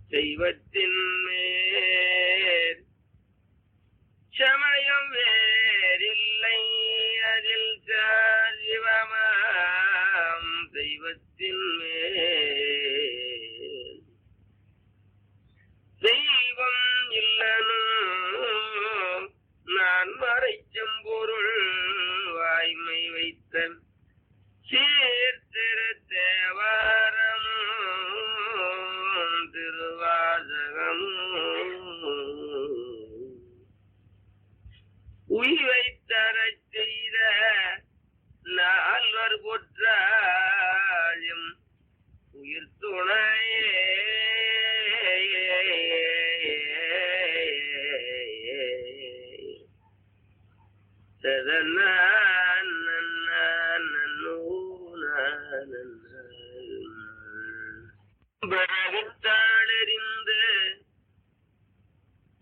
தெய்வத்தின் மேல் சமயம் வேறில்லை அதில் சிவமாம் தெய்வத்தின் மேல் தெய்வம் இல்லனும் நான் மறைச்சம்பொருள் வாய்மை வைத்த சீர்திரு தேவாரமும் திருவாசகமும் உயிரை தரச் செய்த நால்வர் பொற்றாயும் உயிர் துணையே சதனான் நன்னான் நன்னூனான் நன்னான். பிறகுத்தான்